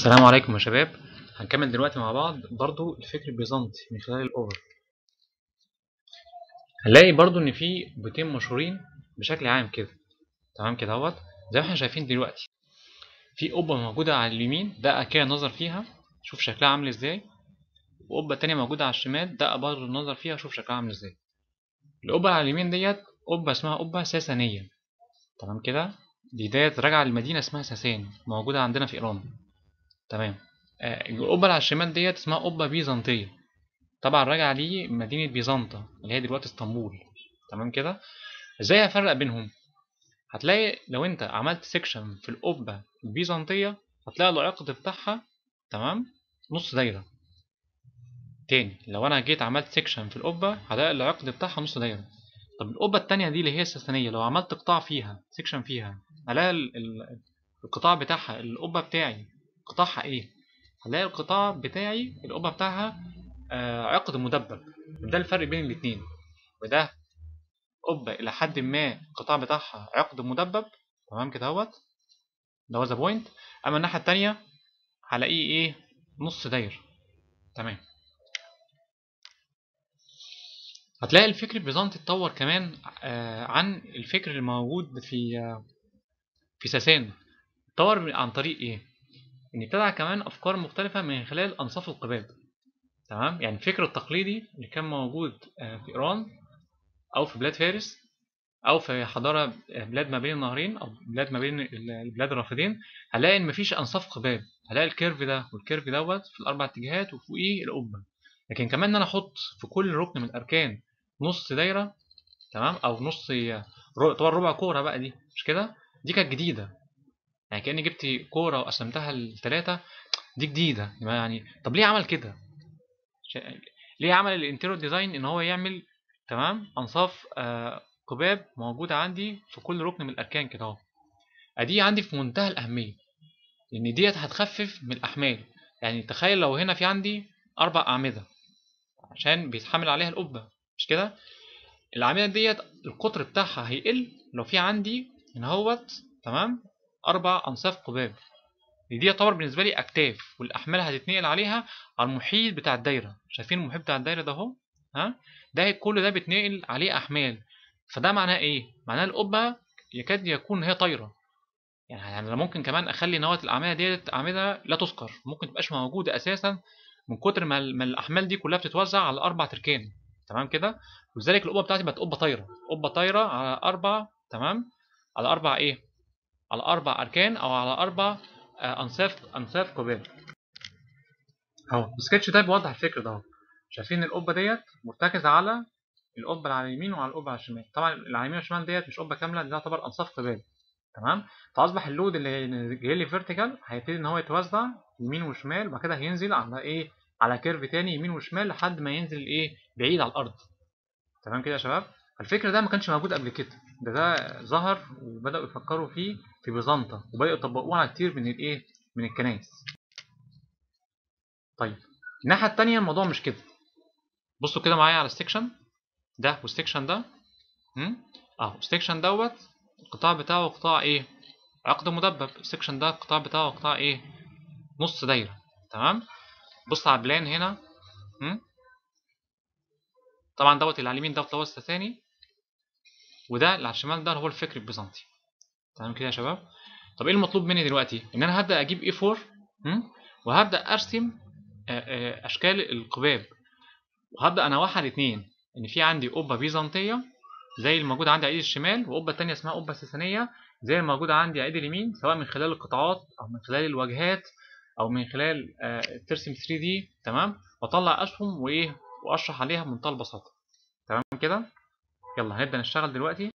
السلام عليكم يا شباب هنكمل دلوقتي مع بعض برضو الفكر البيزنطي من خلال الاوفر هنلاقي برضو ان في بيتين مشهورين بشكل عام كده تمام كده اهوت زي ما احنا شايفين دلوقتي في قبة موجودة على اليمين ده كده نظر فيها شوف شكلها عامل ازاي وقبة تانية موجودة على الشمال ده برضو النظر فيها شوف شكلها عامل ازاي القبة على اليمين ديت قبة اسمها قبة ساسانية تمام كده دي ديت راجعة لمدينة اسمها ساسان موجودة عندنا في ايران تمام آه، القبة اللي على الشمال ديت اسمها قبة بيزنطية طبعا راجعة ليه مدينة بيزنطة اللي هي دلوقتي اسطنبول تمام كده ازاي هفرق بينهم هتلاقي لو انت عملت سيكشن في القبة البيزنطية هتلاقي العقد بتاعها تمام نص دايرة تاني لو انا جيت عملت سيكشن في القبة هلاقي العقد بتاعها نص دايرة طب القبة التانية دي اللي هي الساسانية لو عملت قطاع فيها سيكشن فيها هلاقي ال- ال- القطاع بتاعها القبة بتاعي قطاعها ايه هلاقي القطاع بتاعي القبة بتاعها آه، عقد مدبب ده الفرق بين الاتنين وده قبة إلى حد ما القطاع بتاعها عقد مدبب تمام كده اهوت ده هو ذا بوينت أما الناحية التانية هلاقيه إيه نص داير تمام هتلاقي الفكر البيزنطي اتطور كمان آه، عن الفكر الموجود في آه، في ساسان اتطور عن طريق إيه؟ إن ابتدع كمان أفكار مختلفة من خلال أنصاف القباب تمام يعني الفكر التقليدي اللي كان موجود آه، في إيران أو في بلاد فارس أو في حضارة آه، بلاد ما بين النهرين أو بلاد ما بين ال- البلاد الرافدين هلاقي إن مفيش أنصاف قباب هلاقي الكيرف ده والكيرف دوت في الأربع اتجاهات وفوقيه القبة لكن كمان إن أنا أحط في كل ركن من الأركان نص دايرة تمام أو نص رو- طبعا ربع كورة بقى دي مش كده دي كانت جديدة يعني كأني جبت كورة وقسمتها لثلاثة دي جديدة يعني طب ليه عمل كده شا- ليه عمل الانتيريور ديزاين ان هو يعمل تمام انصاف آه، قباب موجوده عندي في كل ركن من الاركان كده اهو ادي عندي في منتهى الاهميه لان ديت هتخفف من الاحمال يعني تخيل لو هنا في عندي اربع اعمده عشان بيتحمل عليها القبه مش كده الاعمده ديت القطر بتاعها هيقل لو في عندي هنا اهوت تمام اربع انصاف قباب دي يعتبر بالنسبه لي اكتاف والاحمال هتتنقل عليها على المحيط بتاع الدايره شايفين المحيط بتاع الدايره ده اهو ها ده كل ده بيتنقل عليه احمال فده معناه ايه معناه القبه يكاد يكون هي طايره يعني انا ممكن كمان اخلي نواه الاعمده ديت اعمده لا تذكر ممكن تبقاش موجوده اساسا من كتر ما ال- ما الاحمال دي كلها بتتوزع على اربع تركان تمام كده ولذلك القبه بتاعتي بقت قبه طايره قبه طايره على اربع تمام على اربع ايه على اربع اركان او على اربع آه، انصاف انصاف قباب اهو السكتش ده بيوضح الفكر ده اهو شايفين القبه ديت مرتكزه على القبه اللي على اليمين وعلى القبه على الشمال طبعا اللي على اليمين والشمال ديت مش قبه كامله دي تعتبر انصاف قباب تمام فاصبح اللود اللي جاي لي فيرتيكال هيبتدي ان هو يتوزع يمين وشمال وبعد كده هينزل على ايه على كيرف تاني يمين وشمال لحد ما ينزل ايه بعيد على الارض تمام كده يا شباب الفكر ده ما كانش موجود قبل كده ده ده ظهر وبداوا يفكروا فيه في بيزنطة وبداوا يطبقوه على كتير من الايه من الكنائس طيب الناحيه التانية الموضوع مش كده بصوا كده معايا على السكشن ده والسكشن ده هم؟ اهو السكشن دوت القطاع بتاعه قطاع ايه عقد مدبب السكشن ده القطاع بتاعه قطاع ايه نص دايره تمام بص على البلان هنا هم؟ طبعا دوت اللي على اليمين دوت اللي هو الساساني وده اللي على الشمال ده هو الفكر البيزنطي تمام كده يا شباب طب ايه المطلوب مني دلوقتي ان انا هبدا اجيب اي 4 هم؟ وهبدا ارسم آه، آه، اشكال القباب وهبدا انوعها الاثنين ان في عندي قبه بيزنطيه زي الموجوده عندي على ايد الشمال وقبه تانية اسمها قبه ساسانيه زي الموجوده عندي على ايد اليمين سواء من خلال القطاعات او من خلال الواجهات او من خلال آه، ترسم 3 دي تمام واطلع اسهم وايه واشرح عليها بمنتهى البساطه تمام كده يلا هنبدا نشتغل دلوقتي